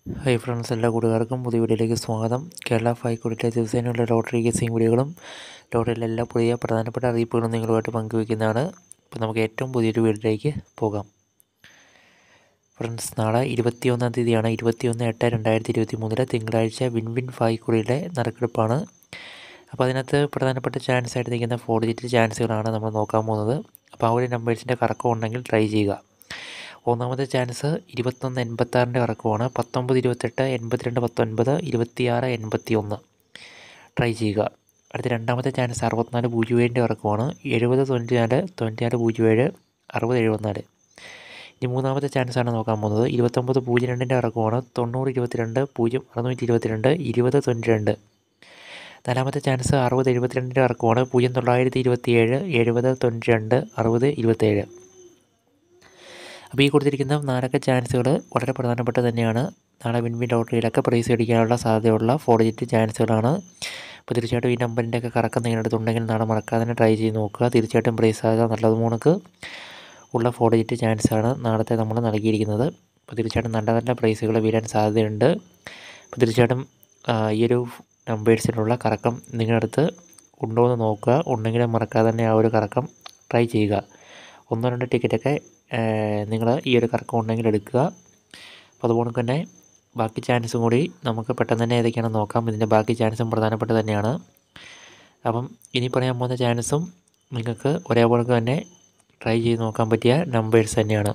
hi friends എല്ലാ കൂട്ടുകാർക്കും പുതിയ വീഡിയോയിലേക്ക് സ്വാഗതം കേരള ഫൈക്കോടിലെ ദിവസേനയുള്ള ലോട്ടറി ഗസിംഗ് വീഡിയോകളും ലോട്ടറിയിലെ എല്ലാ പുതിയ പ്രധാനപ്പെട്ട അറിയിപ്പുകളും നിങ്ങളുമായിട്ട് പങ്കുവയ്ക്കുന്നതാണ് അപ്പോൾ നമുക്ക് ഏറ്റവും പുതിയൊരു വീഡിയോയിലേക്ക് പോകാം ഫ്രണ്ട്സ് നാളെ ഇരുപത്തിയൊന്നാം തീയതിയാണ് ഇരുപത്തിയൊന്ന് എട്ട് രണ്ടായിരത്തി ഇരുപത്തി മൂന്നിലെ തിങ്കളാഴ്ച വിൻ വിൻ ഫൈക്കുറിയിലെ നറുക്കെടുപ്പാണ് അപ്പോൾ അതിനകത്ത് പ്രധാനപ്പെട്ട ചാൻസ് ആയിട്ട് നിൽക്കുന്ന ഫോർ ഡിജിറ്റ് ചാൻസുകളാണ് നമ്മൾ നോക്കാൻ പോകുന്നത് അപ്പോൾ ആ ഒരു നമ്പേഴ്സിൻ്റെ കറക്കം ഉണ്ടെങ്കിൽ ട്രൈ ചെയ്യുക ഒന്നാമത്തെ ചാൻസ് ഇരുപത്തൊന്ന് എൺപത്താറിൻ്റെ കറക്കമാണ് പത്തൊമ്പത് ഇരുപത്തെട്ട് എൺപത്തിരണ്ട് പത്തൊൻപത് ഇരുപത്തിയാറ് എൺപത്തി ഒന്ന് ട്രൈ ചെയ്യുക അടുത്ത രണ്ടാമത്തെ ചാൻസ് അറുപത്തിനാല് പൂജ്യം ഏഴിൻ്റെ കറക്കമാണ് എഴുപത് തൊണ്ണൂറ്റിനാല് തൊണ്ണൂറ്റിനാല് പൂജ്യം ഏഴ് അറുപത് എഴുപത്തിനാല് ഇനി മൂന്നാമത്തെ ചാൻസാണ് നോക്കാൻ പോകുന്നത് ഇരുപത്തൊമ്പത് പൂജ്യം രണ്ടിൻ്റെ കറക്കമാണ് തൊണ്ണൂറ് ഇരുപത്തിരണ്ട് പൂജ്യം അറുന്നൂറ്റി ഇരുപത്തിരണ്ട് ഇരുപത് തൊണ്ണൂറ്റി രണ്ട് നാലാമത്തെ ചാൻസ് അറുപത് എഴുപത്തിരണ്ടിൻ്റെ കറക്കമാണ് പൂജ്യം തൊള്ളായിരത്തി ഇരുപത്തിയേഴ് എഴുപത് തൊണ്ണൂറ്റി രണ്ട് അറുപത് ഇരുപത്തേഴ് അപ്പോൾ ഈ കൊടുത്തിരിക്കുന്ന നാലൊക്കെ ചാൻസുകൾ വളരെ പ്രധാനപ്പെട്ട തന്നെയാണ് നാളെ വിൻവിൻ ലോട്ടറിയിലൊക്കെ പ്രൈസ് അടിക്കാനുള്ള സാധ്യതയുള്ള ഫോർ ഡിജിറ്റ് ചാൻസുകളാണ് അപ്പോൾ തീർച്ചയായിട്ടും ഈ നമ്പറിൻ്റെ ഒക്കെ കറക്കം നിങ്ങളുടെ അടുത്തുണ്ടെങ്കിൽ നാളെ മറക്കാതെ തന്നെ ട്രൈ ചെയ്ത് നോക്കുക തീർച്ചയായിട്ടും പ്രൈസ് സാധ്യത നല്ലത് മൂണക്ക് ഉള്ള ഫോർ ഡിജിറ്റ് ചാൻസാണ് നാളത്തെ നമ്മൾ നൽകിയിരിക്കുന്നത് അപ്പോൾ തീർച്ചയായിട്ടും നല്ല നല്ല പ്രൈസുകൾ വീഴാൻ സാധ്യതയുണ്ട് അപ്പോൾ തീർച്ചയായിട്ടും ഈ ഒരു നമ്പേഴ്സിലുള്ള കറക്കം നിങ്ങളുടെ അടുത്ത് ഉണ്ടോ എന്ന് നോക്കുക ഉണ്ടെങ്കിൽ മറക്കാതെ തന്നെ ആ ഒരു കറക്കം ട്രൈ ചെയ്യുക ഒന്നോ രണ്ടോ ടിക്കറ്റൊക്കെ നിങ്ങൾ ഈ ഒരു കറക്കം ഉണ്ടെങ്കിൽ എടുക്കുക അപ്പോൾ അതുപോലെ തന്നെ ബാക്കി ചാൻസും കൂടി നമുക്ക് പെട്ടെന്ന് തന്നെ ഏതൊക്കെയാണെന്ന് നോക്കാം ഇതിൻ്റെ ബാക്കി ചാൻസും പ്രധാനപ്പെട്ട തന്നെയാണ് അപ്പം ഇനി പറയാൻ പോകുന്ന ചാൻസും നിങ്ങൾക്ക് ഒരേപോലെ തന്നെ ട്രൈ ചെയ്ത് നോക്കാൻ പറ്റിയ നമ്പേഴ്സ് തന്നെയാണ്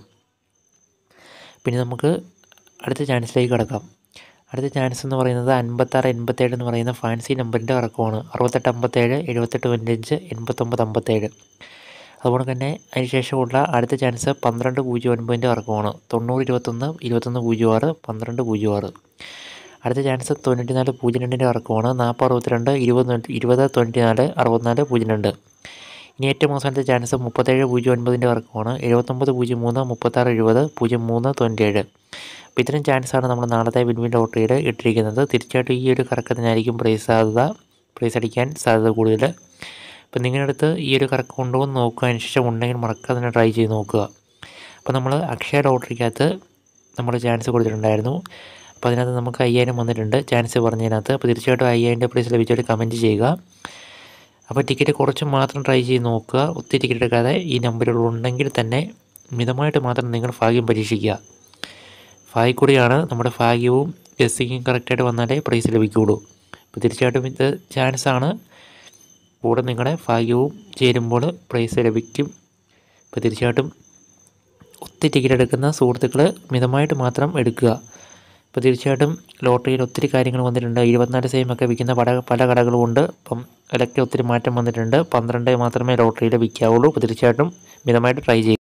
പിന്നെ നമുക്ക് അടുത്ത ചാൻസിലേക്ക് കിടക്കാം അടുത്ത ചാൻസ് എന്ന് പറയുന്നത് അൻപത്താറ് എൺപത്തേഴ് എന്ന് പറയുന്ന ഫാൻസി നമ്പറിൻ്റെ കറക്കമാണ് അറുപത്തെട്ട് അമ്പത്തേഴ് എഴുപത്തെട്ട് പതിനഞ്ച് എൺപത്തൊമ്പത് അമ്പത്തേഴ് അതുപോലെ തന്നെ അതിനുശേഷമുള്ള അടുത്ത ചാൻസ് പന്ത്രണ്ട് പൂജ്യം ഒൻപതിൻ്റെ കറക്കമാണ് തൊണ്ണൂറ് ഇരുപത്തൊന്ന് ഇരുപത്തൊന്ന് പൂജ്യം ആറ് പന്ത്രണ്ട് പൂജ്യം ആറ് അടുത്ത ചാൻസ് തൊണ്ണൂറ്റി നാല് പൂജ്യം രണ്ടിൻ്റെ കറക്കമാണ് നാൽപ്പത് അറുപത്തിരണ്ട് ഇരുപത് ഇരുപത് തൊണ്ണൂറ്റി നാല് അറുപത്തിനാല് പൂജ്യം രണ്ട് ഇനി ഏറ്റവും അവസാനത്തെ ചാൻസ് മുപ്പത്തേഴ് പൂജ്യം ഒൻപതിൻ്റെ കറക്കമാണ് എഴുപത്തൊമ്പത് പൂജ്യം മൂന്ന് മുപ്പത്താറ് എഴുപത് പൂജ്യം മൂന്ന് തൊണ്ണൂറ്റേഴ് അപ്പോൾ ഇത്രയും ചാൻസാണ് നമ്മൾ നാളത്തെ വിൻവിൻ ലോട്ടറിയിൽ ഇട്ടിരിക്കുന്നത് തീർച്ചയായിട്ടും ഈ ഒരു കറക്കത്തിനായിരിക്കും പ്രൈസ് സാധ്യത പ്രൈസ് അടിക്കാൻ സാധ്യത കൂടുതൽ അപ്പോൾ നിങ്ങളുടെ അടുത്ത് ഈ ഒരു കറക്കം ഉണ്ടോ എന്ന് നോക്കുക അതിന് ശേഷം ഉണ്ടെങ്കിൽ മറക്കാതെ തന്നെ ട്രൈ ചെയ്ത് നോക്കുക അപ്പോൾ നമ്മൾ അക്ഷയ ലോട്ടറിക്കകത്ത് നമ്മൾ ചാൻസ് കൊടുത്തിട്ടുണ്ടായിരുന്നു അപ്പോൾ അതിനകത്ത് നമുക്ക് അയ്യായിരം വന്നിട്ടുണ്ട് ചാൻസ് പറഞ്ഞതിനകത്ത് അപ്പോൾ തീർച്ചയായിട്ടും അയ്യായിരം പ്രൈസ് ലഭിച്ചാൽ കമൻറ്റ് ചെയ്യുക അപ്പോൾ ടിക്കറ്റ് കുറച്ച് മാത്രം ട്രൈ ചെയ്ത് നോക്കുക ഒത്തിരി ടിക്കറ്റ് എടുക്കാതെ ഈ നമ്പറുകൾ ഉണ്ടെങ്കിൽ തന്നെ മിതമായിട്ട് മാത്രം നിങ്ങൾ ഭാഗ്യം പരീക്ഷിക്കുക ഭാഗ്യക്കൂടിയാണ് നമ്മുടെ ഭാഗ്യവും ഗസ്സിങ്ങും കറക്റ്റായിട്ട് വന്നാലേ പ്രൈസ് ലഭിക്കുകയുള്ളൂ അപ്പോൾ തീർച്ചയായിട്ടും ഇത് ചാൻസാണ് കൂടെ നിങ്ങളുടെ ഭാഗ്യവും ചേരുമ്പോൾ പ്രൈസ് ലഭിക്കും അപ്പോൾ തീർച്ചയായിട്ടും ഒത്തിരി ടിക്കറ്റ് എടുക്കുന്ന സുഹൃത്തുക്കൾ മിതമായിട്ട് മാത്രം എടുക്കുക അപ്പോൾ തീർച്ചയായിട്ടും ലോട്ടറിയിൽ ഒത്തിരി കാര്യങ്ങൾ വന്നിട്ടുണ്ട് ഇരുപത്തിനാല് സെയിമൊക്കെ വിൽക്കുന്ന പല പല കടകളും ഉണ്ട് അപ്പം അതിലൊക്കെ ഒത്തിരി മാറ്റം വന്നിട്ടുണ്ട് പന്ത്രണ്ട് മാത്രമേ ലോട്ടറിയിൽ വിൽക്കാവുള്ളൂ അപ്പോൾ തീർച്ചയായിട്ടും മിതമായിട്ട് ട്രൈ ചെയ്യുക